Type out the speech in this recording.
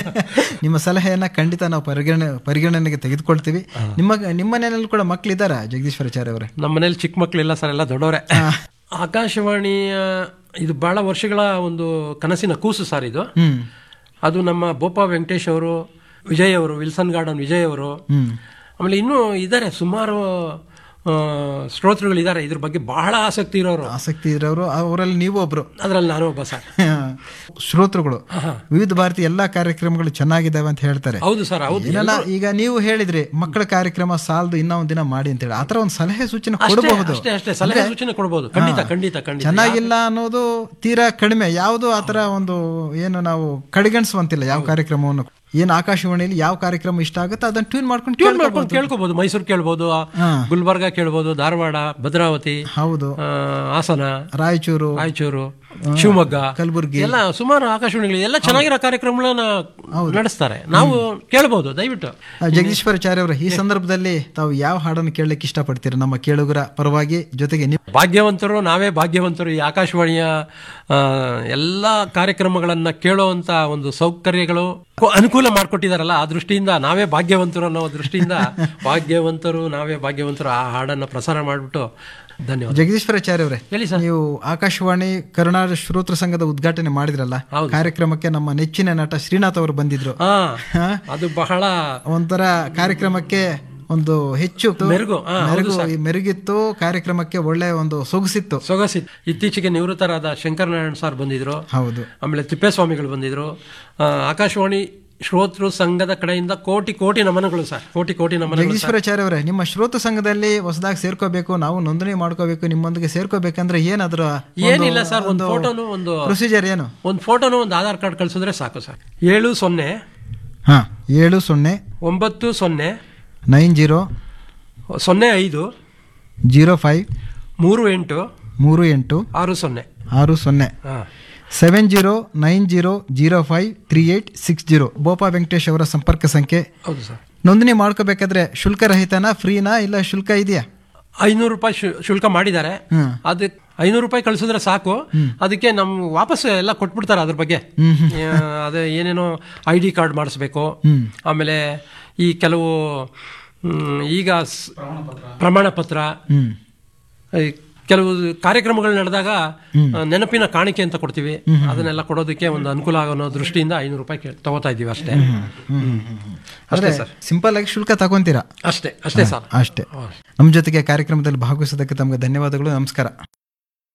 ನಿಮ್ಮ ಸಲಹೆಯನ್ನ ಖಂಡಿತ ನಾವು ಪರಿಗಣನೆ ಪರಿಗಣನೆಗೆ ತೆಗೆದುಕೊಳ್ತೀವಿ ನಿಮ್ಮ ನಿಮ್ಮ ಮನೆಯಲ್ಲಿ ಕೂಡ ಮಕ್ಕಳಿದ್ದಾರ ಜಗದೀಶ್ವರಾಚಾರ್ಯ ಅವರೇ ನಮ್ಮ ಮನೇಲಿ ಚಿಕ್ಕ ಮಕ್ಕಳಿಲ್ಲ ಸರ್ ಎಲ್ಲ ದೊಡ್ಡವರೇ ಆಕಾಶವಾಣಿಯ ಇದು ಬಹಳ ವರ್ಷಗಳ ಒಂದು ಕನಸಿನ ಕೂಸು ಸರ್ ಇದು ಹ್ಮ್ ಅದು ನಮ್ಮ ಬೋಪ ವೆಂಕಟೇಶ್ ಅವರು ವಿಜಯ್ ಅವರು ವಿಲ್ಸನ್ ಗಾರ್ಡನ್ ವಿಜಯ್ ಅವರು ಹ್ಮ್ ಆಮೇಲೆ ಇನ್ನೂ ಇದ್ದಾರೆ ಸುಮಾರು ಆ, ಶ್ರೋತೃಗಳಿದ್ದಾರೆ ಇದ್ರ ಬಗ್ಗೆ ಬಹಳ ಆಸಕ್ತಿ ಇರೋರು ಆಸಕ್ತಿ ಇರೋರು ಅವರಲ್ಲಿ ನೀವು ಒಬ್ರು ಅದ್ರಲ್ಲಿ ನಾನು ಒಬ್ಬ ಸರ್ ಶ್ರೋತೃಗಳು ವಿವಿಧ ಭಾರತಿ ಎಲ್ಲಾ ಕಾರ್ಯಕ್ರಮಗಳು ಚೆನ್ನಾಗಿದ್ದಾವೆ ಅಂತ ಹೇಳ್ತಾರೆ ಹೌದು ಸರ್ ಹೌದು ಏನಲ್ಲ ಈಗ ನೀವು ಹೇಳಿದ್ರಿ ಮಕ್ಕಳ ಕಾರ್ಯಕ್ರಮ ಸಾಲದು ಇನ್ನೂ ಒಂದಿನ ಮಾಡಿ ಅಂತ ಹೇಳಿ ಆತರ ಒಂದು ಸಲಹೆ ಸೂಚನೆ ಅಷ್ಟೇ ಕೊಡಬಹುದು ಅಷ್ಟೇ ಅಷ್ಟೇ ಸಲಹೆ ಸೂಚನೆ ಕೊಡ್ಬೋದು ಖಂಡಿತ ಖಂಡಿತ ಖಂಡಿತ ಚೆನ್ನಾಗಿಲ್ಲ ಅನ್ನೋದು ತೀರಾ ಕಡಿಮೆ ಯಾವುದು ಆತರ ಒಂದು ಏನು ನಾವು ಕಡೆಗಣಿಸುವಂತಿಲ್ಲ ಯಾವ ಕಾರ್ಯಕ್ರಮವನ್ನು ಏನು ಆಕಾಶವಾಣಿಯಲ್ಲಿ ಯಾವ ಕಾರ್ಯಕ್ರಮ ಇಷ್ಟ ಆಗುತ್ತೆ ಅದನ್ನ ಟ್ಯೂನ್ ಮಾಡ್ಕೊಂಡು ಟ್ಯೂನ್ ಕೇಳ್ಕೊಬೋದು. ಮಾಡ್ಕೊಂಡು ಕೇಳ್ಕೊಬೋದು ಮೈಸೂರು ಕೇಳ್ಬೋದು ಹಾ. ಗುಲ್ಬರ್ಗ ಕೇಳ್ಬೋದು ಧಾರವಾಡ ಭದ್ರಾವತಿ ಹೌದು ಆ, ಹಾಸನ ರಾಯಚೂರು ರಾಯಚೂರು ಶಿವಮೊಗ್ಗ ಕಲಬುರ್ಗಿ ಎಲ್ಲ ಸುಮಾರು ಆಕಾಶವಾಣಿಗಳು ಎಲ್ಲ ಚೆನ್ನಾಗಿರೋ ಕಾರ್ಯಕ್ರಮಗಳನ್ನ ನಡೆಸ್ತಾರೆ ನಾವು ಕೇಳ್ಬೋದು ದಯವಿಟ್ಟು ಆ, ಜಗದೀಶ್ವರಾಚಾರ್ಯ ಅವರ ಈ ಸಂದರ್ಭದಲ್ಲಿ ತಾವು ಯಾವ ಹಾಡನ್ನು ಕೇಳಲಿಕ್ಕೆ ಇಷ್ಟಪಡ್ತೀರಾ ನಮ್ಮ ಕೇಳುಗರ ಪರವಾಗಿ ಜೊತೆಗೆ ನೀವು ಭಾಗ್ಯವಂತರು ನಾವೇ ಭಾಗ್ಯವಂತರು ಈ ಆಕಾಶವಾಣಿಯ ಆ, ಎಲ್ಲ ಕಾರ್ಯಕ್ರಮಗಳನ್ನ ಕೇಳೋವಂತ ಒಂದು ಸೌಕರ್ಯಗಳು ಕೊ- ಅನುಕೂಲ ಮಾಡಿಕೊಟ್ಟಿದಾರಲ್ಲ ಆ ದೃಷ್ಟಿಯಿಂದ ನಾವೇ ಭಾಗ್ಯವಂತರು ಅನ್ನೋ ದೃಷ್ಟಿಯಿಂದ ಭಾಗ್ಯವಂತರು ನಾವೇ ಭಾಗ್ಯವಂತರು ಆ ಹಾಡನ್ನ ಪ್ರಸಾರ ಮಾಡಿಬಿಟ್ಟು ಧನ್ಯವಾದ ಜಗದೀಶ್ವರಾಚಾರ್ಯ ಅವರೇ ಹೇಳಿ ಸರ್ ನೀವು ಆಕಾಶವಾಣಿ ಕರುನಾಡ ಶ್ರೋತೃ ಸಂಘದ ಉದ್ಘಾಟನೆ ಮಾಡಿದ್ರಲ್ಲ ಹೌದು. ಕಾರ್ಯಕ್ರಮಕ್ಕೆ ನಮ್ಮ ನೆಚ್ಚಿನ ನಟ ಶ್ರೀನಾಥ್ ಅವರು ಬಂದಿದ್ರು ಹಾ ಹಾ? ಅದು ಬಹಳ ಒಂಥರ ಕಾರ್ಯಕ್ರಮಕ್ಕೆ ಒಂದು ಹೆಚ್ಚು ಮೆರುಗು, ಹಾ, ಹೌದು ಮೆರುಗು ಮೆರುಗಿತ್ತು ಕಾರ್ಯಕ್ರಮಕ್ಕೆ ಒಳ್ಳೆ ಒಂದು ಸೊಗಸಿತ್ತು ಸೊಗಸಿ ಇತ್ತೀಚೆಗೆ ನಿವೃತ್ತರಾದ ಶಂಕರನಾರಾಯಣ ಸರ್ ಬಂದಿದ್ರು ಹೌದು ಆಮೇಲೆ ತಿಪ್ಪೇಸ್ವಾಮಿಗಳು ಬಂದಿದ್ರು ಆ, ಆಕಾಶವಾಣಿ ಶ್ರೋತೃ ಸಂಘದ ಕಡೆಯಿಂದ ಕೋಟಿ ಕೋಟಿ ನಮನಗಳು ಸರ್ ಕೋಟಿ ಕೋಟಿ ನಮನಗಳು ಸರ್. ಜಗದೀಶ್ವರಾಚಾರ್ಯ ಅವರೇ ನಿಮ್ಮ ಶ್ರೋತೃ ಸಂಘದಲ್ಲಿ ಹೊಸದಾಗಿ ಸೇರ್ಕೋಬೇಕು ನಾವು ನೋಂದಣಿ ಮಾಡ್ಕೋಬೇಕು ನಿಮ್ಮೊಂದಿಗೆ ಸೇರ್ಕೋಬೇಕಂದ್ರೆ ಏನಾದ್ರ ಏನಿಲ್ಲ ಸರ್ ಒಂದು ಫೋಟೋನು ಒಂದು ಪ್ರೊಸೀಜರ್ ಏನು ಒಂದು ಫೋಟೋನು ಒಂದು ಆಧಾರ್ ಕಾರ್ಡ್ ಕಳ್ಸಿದ್ರೆ ಸಾಕು ಸರ್ ಏಳು ಸೊನ್ನೆ ಹಾ ಏಳು ಸೊನ್ನೆ ಒಂಬತ್ತು ಸೊನ್ನೆ ನೈನ್ ಜೀರೋ ಸೊನ್ನೆ ಐದು ಜೀರೋ ಫೈವ್ ಮೂರು ಎಂಟು ಮೂರು ಎಂಟು ಆರು ಸೊನ್ನೆ ಆರು ಸೊನ್ನೆ ಹಾಂ seven zero nine zero zero five three eight six zero ಬೋಪಾ ವೆಂಕಟೇಶ್ ಅವರ ಸಂಪರ್ಕ ಸಂಖ್ಯೆ ಹೌದು ಸರ್ ನೋಂದಣಿ ಮಾಡ್ಕೋಬೇಕಾದ್ರೆ ಶುಲ್ಕ ರಹಿತನಾ ಫ್ರೀನಾ ಇಲ್ಲ ಶುಲ್ಕ ಇದೆಯಾ ಐನೂರು ರೂಪಾಯಿ ಶು- ಶುಲ್ಕ ಮಾಡಿದ್ದಾರೆ ಹ್ಮ್. ಅದಕ್ಕೆ ಐನೂರು ರೂಪಾಯಿ ಕಳಿಸಿದ್ರೆ ಸಾಕು ಅದಕ್ಕೆ ನಮ್ ವಾಪಸ್ ಎಲ್ಲ ಕೊಟ್ಬಿಡ್ತಾರೆ ಅದ್ರ ಬಗ್ಗೆ ಆ, ಅದೇ ಏನೇನೋ ಐ ಡಿ ಕಾರ್ಡ್ ಮಾಡಿಸ್ಬೇಕು ಆಮೇಲೆ ಈ ಕೆಲವು ಮ್, ಈಗ ಸ್- ಪ್ರಮಾಣ ಪತ್ರ ಹ್ಮ್ ಈ ಕೆಲವು ಕಾರ್ಯಕ್ರಮಗಳು ನಡೆದಾಗ ಆ, ನೆನಪಿನ ಕಾಣಿಕೆ ಅಂತ ಕೊಡ್ತೀವಿ ಅದನ್ನೆಲ್ಲ ಕೊಡೋದಕ್ಕೆ ಒಂದು ಅನುಕೂಲ ಆಗೋ ದೃಷ್ಟಿಯಿಂದ ಐನೂರು ರೂಪಾಯಿ ಕೇ- ತಗೋತಾ ಇದೀವಿ ಅಷ್ಟೇ ಅಂದ್ರೆ ಸಿಂಪಲ್ ಆಗಿ ಶುಲ್ಕ ತಗೊಂತೀರಾ ಅಷ್ಟೇ ಅಷ್ಟೇ ಸರ್ ಅಷ್ಟೇ ನಮ್ಮ ಜೊತೆಗೆ ಕಾರ್ಯಕ್ರಮದಲ್ಲಿ ಭಾಗವಹಿಸೋದಕ್ಕೆ ತಮಗೆ ಧನ್ಯವಾದಗಳು ನಮಸ್ಕಾರ